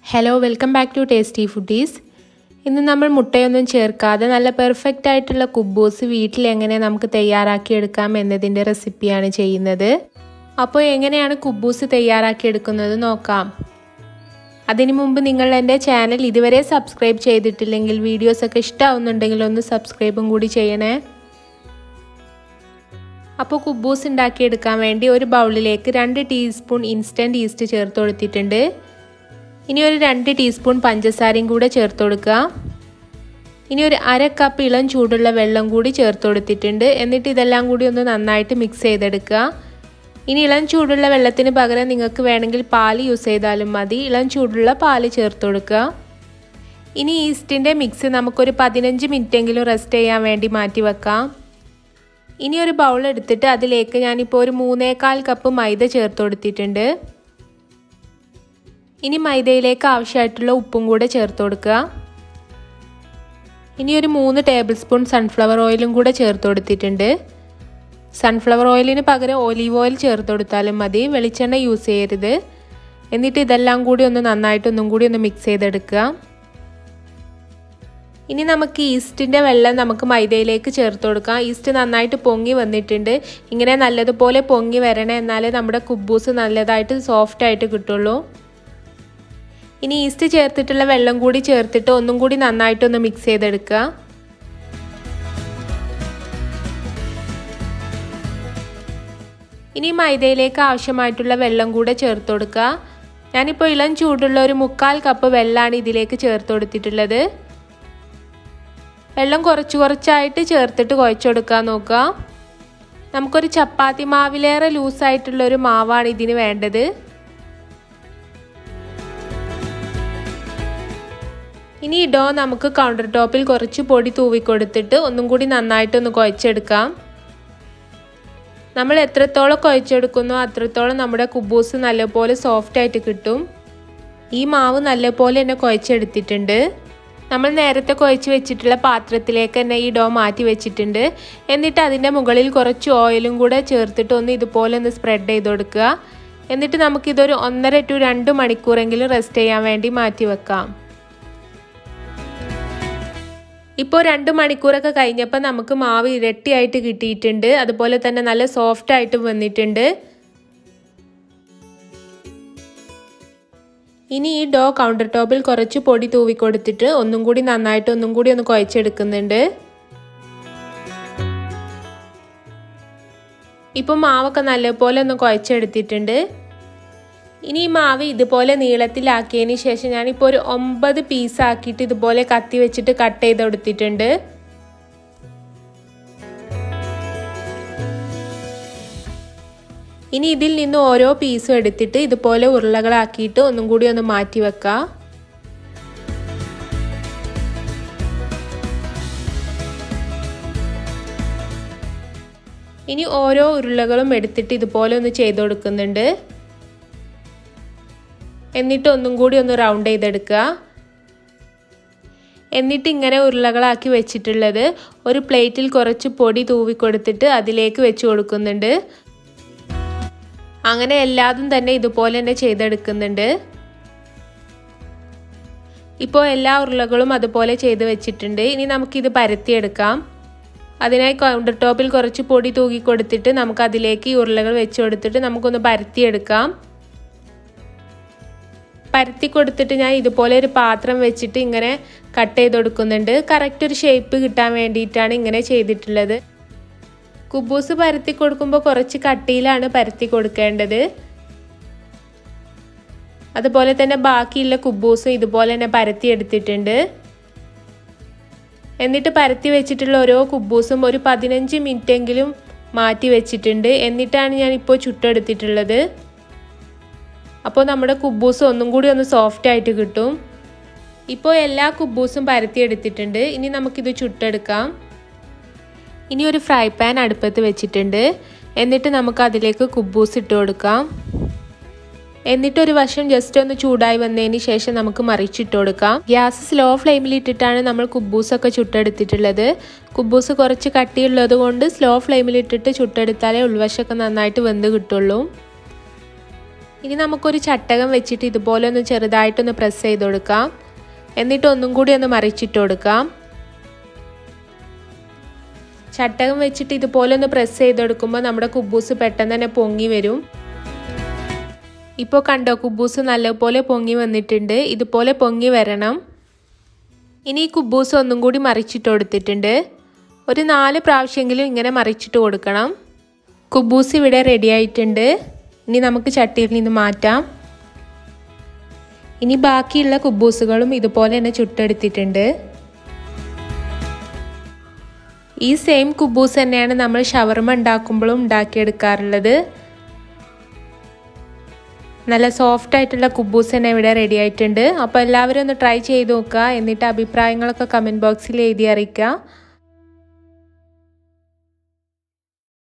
hello welcome back to tasty foodies ഇന്ന് നമ്മൾ മുട്ടയൊന്നും ചേർക്കാതെ നല്ല പെർഫെക്റ്റ് ആയിട്ടുള്ള കുബൂസ് വീട്ടിൽ എങ്ങനെ നമുക്ക് തയ്യാറാക്കിയെടുക്കാം എന്നതിൻ്റെ റെസിപ്പിയാണ് ചെയ്യുന്നത് അപ്പോൾ എങ്ങനെയാണ് കുബൂസ് തയ്യാറാക്കിയെടുക്കുന്നത് നോക്കാം അതിനു മുമ്പ് നിങ്ങൾ എൻ്റെ ചാനൽ ഇതുവരെ സബ്സ്ക്രൈബ് ചെയ്തിട്ടില്ലെങ്കിൽ വീഡിയോസൊക്കെ ഇഷ്ടമാവുന്നുണ്ടെങ്കിൽ ഒന്ന് സബ്സ്ക്രൈബും കൂടി ചെയ്യണേ അപ്പോൾ കുബൂസ് ഉണ്ടാക്കിയെടുക്കാൻ വേണ്ടി ഒരു ബൗളിലേക്ക് രണ്ട് ടീസ്പൂൺ ഇൻസ്റ്റൻറ്റ് ഈസ്റ്റ് ചേർത്ത് കൊടുത്തിട്ടുണ്ട് ഇനി ഒരു രണ്ട് ടീസ്പൂൺ പഞ്ചസാരയും കൂടെ ചേർത്ത് കൊടുക്കുക ഇനി ഒരു അര കപ്പ് ഇളം ചൂടുള്ള വെള്ളം കൂടി ചേർത്ത് കൊടുത്തിട്ടുണ്ട് എന്നിട്ട് ഇതെല്ലാം കൂടി ഒന്ന് നന്നായിട്ട് മിക്സ് ചെയ്തെടുക്കുക ഇനി ഇളം ചൂടുള്ള വെള്ളത്തിന് പകരം നിങ്ങൾക്ക് വേണമെങ്കിൽ പാൽ യൂസ് ചെയ്താലും മതി ഇളം ചൂടുള്ള പാല് ചേർത്ത് കൊടുക്കുക ഇനി ഈസ്റ്റിൻ്റെ മിക്സ് നമുക്കൊരു പതിനഞ്ച് മിനിറ്റെങ്കിലും റെസ്റ്റ് ചെയ്യാൻ വേണ്ടി മാറ്റി വെക്കാം ഇനി ഒരു ബൗൾ എടുത്തിട്ട് അതിലേക്ക് ഞാനിപ്പോൾ ഒരു മൂന്നേകാൽ കപ്പ് മൈദ ചേർത്ത് കൊടുത്തിട്ടുണ്ട് ഇനി മൈദയിലേക്ക് ആവശ്യമായിട്ടുള്ള ഉപ്പും കൂടെ ചേർത്ത് കൊടുക്കുക ഇനി ഒരു മൂന്ന് ടേബിൾ സ്പൂൺ സൺഫ്ലവർ ഓയിലും കൂടെ ചേർത്ത് കൊടുത്തിട്ടുണ്ട് സൺഫ്ലവർ ഓയിലിന് പകരം ഒലീവ് ഓയിൽ ചേർത്ത് കൊടുത്താലും മതി വെളിച്ചെണ്ണ യൂസ് ചെയ്യരുത് എന്നിട്ട് ഇതെല്ലാം കൂടി ഒന്ന് നന്നായിട്ട് ഒന്നും കൂടി ഒന്ന് മിക്സ് ചെയ്തെടുക്കുക ഇനി നമുക്ക് ഈസ്റ്റിൻ്റെ വെള്ളം നമുക്ക് മൈദയിലേക്ക് ചേർത്ത് കൊടുക്കാം ഈസ്റ്റ് നന്നായിട്ട് പൊങ്ങി വന്നിട്ടുണ്ട് ഇങ്ങനെ നല്ലതുപോലെ പൊങ്ങി വരണേ എന്നാലേ നമ്മുടെ കുബൂസ് നല്ലതായിട്ട് സോഫ്റ്റ് ആയിട്ട് കിട്ടുള്ളൂ ഇനി ഈസ്റ്റ് ചേർത്തിട്ടുള്ള വെള്ളം കൂടി ചേർത്തിട്ട് ഒന്നും കൂടി നന്നായിട്ടൊന്ന് മിക്സ് ചെയ്തെടുക്കുക ഇനി മൈദയിലേക്ക് ആവശ്യമായിട്ടുള്ള വെള്ളം കൂടെ ചേർത്ത് കൊടുക്കുക ഞാനിപ്പോൾ ഇളം ചൂടുള്ള ഒരു മുക്കാൽ കപ്പ് വെള്ളമാണ് ഇതിലേക്ക് ചേർത്ത് കൊടുത്തിട്ടുള്ളത് വെള്ളം കുറച്ച് കുറച്ചായിട്ട് ചേർത്തിട്ട് കുഴച്ചെടുക്കാൻ നോക്കുക നമുക്കൊരു ചപ്പാത്തി മാവിലേറെ ലൂസായിട്ടുള്ള ഒരു മാവാണ് ഇതിന് വേണ്ടത് ഇനി ഇടോ നമുക്ക് കൗണ്ടർ ടോപ്പിൽ കുറച്ച് പൊടി തൂവിക്കൊടുത്തിട്ട് ഒന്നും കൂടി നന്നായിട്ടൊന്ന് കുഴച്ചെടുക്കാം നമ്മൾ എത്രത്തോളം കുഴച്ചെടുക്കുന്നോ അത്രത്തോളം നമ്മുടെ കുബൂസ് നല്ലപോലെ സോഫ്റ്റ് ആയിട്ട് കിട്ടും ഈ മാവ് നല്ലപോലെ തന്നെ കുഴച്ചെടുത്തിട്ടുണ്ട് നമ്മൾ നേരത്തെ കുഴച്ച് വെച്ചിട്ടുള്ള പാത്രത്തിലേക്ക് തന്നെ ഈ ഡോ മാറ്റി വെച്ചിട്ടുണ്ട് എന്നിട്ട് അതിൻ്റെ മുകളിൽ കുറച്ച് ഓയിലും കൂടെ ചേർത്തിട്ട് ഒന്ന് ഇതുപോലെ ഒന്ന് സ്പ്രെഡ് ചെയ്ത് കൊടുക്കുക എന്നിട്ട് നമുക്കിതൊരു ഒന്നര ടു രണ്ട് മണിക്കൂറെങ്കിലും റെസ്റ്റ് ചെയ്യാൻ വേണ്ടി മാറ്റി വെക്കാം ഇപ്പോൾ രണ്ട് മണിക്കൂറൊക്കെ കഴിഞ്ഞപ്പോൾ നമുക്ക് മാവ് ഇരട്ടിയായിട്ട് കിട്ടിയിട്ടുണ്ട് അതുപോലെ തന്നെ നല്ല സോഫ്റ്റ് ആയിട്ട് വന്നിട്ടുണ്ട് ഇനി ഈ ഡോ കൗണ്ടർ ടോപ്പിൽ കുറച്ച് പൊടി തൂവി കൊടുത്തിട്ട് ഒന്നും കൂടി നന്നായിട്ട് ഒന്നും കൂടി ഒന്ന് കുഴച്ചെടുക്കുന്നുണ്ട് ഇപ്പം മാവൊക്കെ നല്ലപോലെ ഒന്ന് കുഴച്ചെടുത്തിട്ടുണ്ട് ഇനി ഈ മാവ് ഇതുപോലെ നീളത്തിലാക്കിയതിന് ശേഷം ഞാനിപ്പോൾ ഒരു ഒമ്പത് പീസ് ആക്കിയിട്ട് ഇതുപോലെ കത്തി വെച്ചിട്ട് കട്ട് ചെയ്ത് കൊടുത്തിട്ടുണ്ട് ഇനി ഇതിൽ നിന്ന് ഓരോ പീസും എടുത്തിട്ട് ഇതുപോലെ ഉരുളകളാക്കിയിട്ട് ഒന്നും കൂടി ഒന്ന് മാറ്റി വെക്കാം ഇനി ഓരോ ഉരുളകളും എടുത്തിട്ട് ഇതുപോലെ ഒന്ന് ചെയ്ത് കൊടുക്കുന്നുണ്ട് എന്നിട്ട് ഒന്നും കൂടി ഒന്ന് റൗണ്ട് ചെയ്തെടുക്കുക എന്നിട്ട് ഇങ്ങനെ ഉരുളകളാക്കി വെച്ചിട്ടുള്ളത് ഒരു പ്ലേറ്റിൽ കുറച്ച് പൊടി തൂവി കൊടുത്തിട്ട് അതിലേക്ക് വെച്ച് കൊടുക്കുന്നുണ്ട് അങ്ങനെ എല്ലാതും തന്നെ ഇതുപോലെ തന്നെ ചെയ്തെടുക്കുന്നുണ്ട് ഇപ്പോൾ എല്ലാ ഉരുളകളും അതുപോലെ ചെയ്ത് വെച്ചിട്ടുണ്ട് ഇനി നമുക്കിത് പരത്തിയെടുക്കാം അതിനായി കൗണ്ടർ ടോപ്പിൽ കുറച്ച് പൊടി തൂക്കി കൊടുത്തിട്ട് നമുക്ക് അതിലേക്ക് ഈ ഉരുളകൾ വെച്ച് കൊടുത്തിട്ട് നമുക്കൊന്ന് പരത്തിയെടുക്കാം പരത്തി കൊടുത്തിട്ട് ഞാൻ ഇതുപോലെ ഒരു പാത്രം വെച്ചിട്ട് ഇങ്ങനെ കട്ട് ചെയ്ത് കൊടുക്കുന്നുണ്ട് കറക്റ്റ് ഒരു ഷേപ്പ് കിട്ടാൻ വേണ്ടിയിട്ടാണ് ഇങ്ങനെ ചെയ്തിട്ടുള്ളത് കുബൂസ് പരത്തി കൊടുക്കുമ്പോൾ കുറച്ച് കട്ടിയിലാണ് പരത്തി കൊടുക്കേണ്ടത് അതുപോലെ തന്നെ ബാക്കിയുള്ള കുബൂസും ഇതുപോലെ തന്നെ പരത്തി എടുത്തിട്ടുണ്ട് എന്നിട്ട് പരത്തി വെച്ചിട്ടുള്ള ഓരോ കുബൂസും ഒരു പതിനഞ്ച് മിനിറ്റെങ്കിലും മാറ്റി വെച്ചിട്ടുണ്ട് എന്നിട്ടാണ് ഞാൻ ഇപ്പോൾ ചുട്ടെടുത്തിട്ടുള്ളത് അപ്പോൾ നമ്മുടെ കുബൂസ് ഒന്നും കൂടി ഒന്ന് സോഫ്റ്റ് ആയിട്ട് കിട്ടും ഇപ്പോൾ എല്ലാ കുബൂസും പരത്തിയെടുത്തിട്ടുണ്ട് ഇനി നമുക്കിത് ചുട്ടെടുക്കാം ഇനി ഒരു ഫ്രൈ പാൻ അടുപ്പത്ത് വെച്ചിട്ടുണ്ട് എന്നിട്ട് നമുക്ക് അതിലേക്ക് കുബൂസ് ഇട്ട് കൊടുക്കാം എന്നിട്ട് ഒരു വശം ജസ്റ്റ് ഒന്ന് ചൂടായി വന്നതിന് ശേഷം നമുക്ക് മറിച്ചിട്ട് കൊടുക്കാം ഗ്യാസ് സ്ലോ ഫ്ലെയിമിൽ ഇട്ടിട്ടാണ് നമ്മൾ കുബൂസൊക്കെ ചുട്ടെടുത്തിട്ടുള്ളത് കുബൂസ് കുറച്ച് കട്ടിയുള്ളത് കൊണ്ട് സ്ലോ ഫ്ലെയിമിൽ ഇട്ടിട്ട് ചുട്ടെടുത്താലേ ഉൾവശമൊക്കെ നന്നായിട്ട് വെന്ത് കിട്ടുള്ളൂ ഇനി നമുക്കൊരു ചട്ടകം വെച്ചിട്ട് ഇതുപോലെ ഒന്ന് ചെറുതായിട്ടൊന്ന് പ്രസ് ചെയ്ത് കൊടുക്കാം എന്നിട്ട് ഒന്നും കൂടി ഒന്ന് മറിച്ചിട്ട് കൊടുക്കാം ചട്ടകം വെച്ചിട്ട് ഇതുപോലെ ഒന്ന് പ്രസ് ചെയ്ത് കൊടുക്കുമ്പോൾ നമ്മുടെ കുബൂസ് പെട്ടെന്ന് തന്നെ പൊങ്ങി വരും ഇപ്പോൾ കണ്ടോ കുബൂസ് നല്ലപോലെ പൊങ്ങി വന്നിട്ടുണ്ട് ഇതുപോലെ പൊങ്ങി വരണം ഇനി ഈ കുബൂസ് ഒന്നും കൂടി മറിച്ചിട്ട് കൊടുത്തിട്ടുണ്ട് ഒരു നാല് പ്രാവശ്യമെങ്കിലും ഇങ്ങനെ മറിച്ചിട്ട് കൊടുക്കണം കുബൂസ് ഇവിടെ റെഡി ആയിട്ടുണ്ട് ഇനി നമുക്ക് ചട്ടിയിൽ നിന്ന് മാറ്റാം ഇനി ബാക്കിയുള്ള കുബൂസുകളും ഇതുപോലെ തന്നെ ചുട്ടെടുത്തിട്ടുണ്ട് ഈ സെയിം കുബൂസ് തന്നെയാണ് നമ്മൾ ഷവർമ ഉണ്ടാക്കുമ്പോഴും ഉണ്ടാക്കിയെടുക്കാറുള്ളത് നല്ല സോഫ്റ്റ് ആയിട്ടുള്ള കുബൂസ് തന്നെ ഇവിടെ റെഡി ആയിട്ടുണ്ട് അപ്പോൾ എല്ലാവരും ഒന്ന് ട്രൈ ചെയ്ത് നോക്കുക എന്നിട്ട് അഭിപ്രായങ്ങളൊക്കെ കമൻറ്റ് ബോക്സിൽ എഴുതി അറിയിക്കുക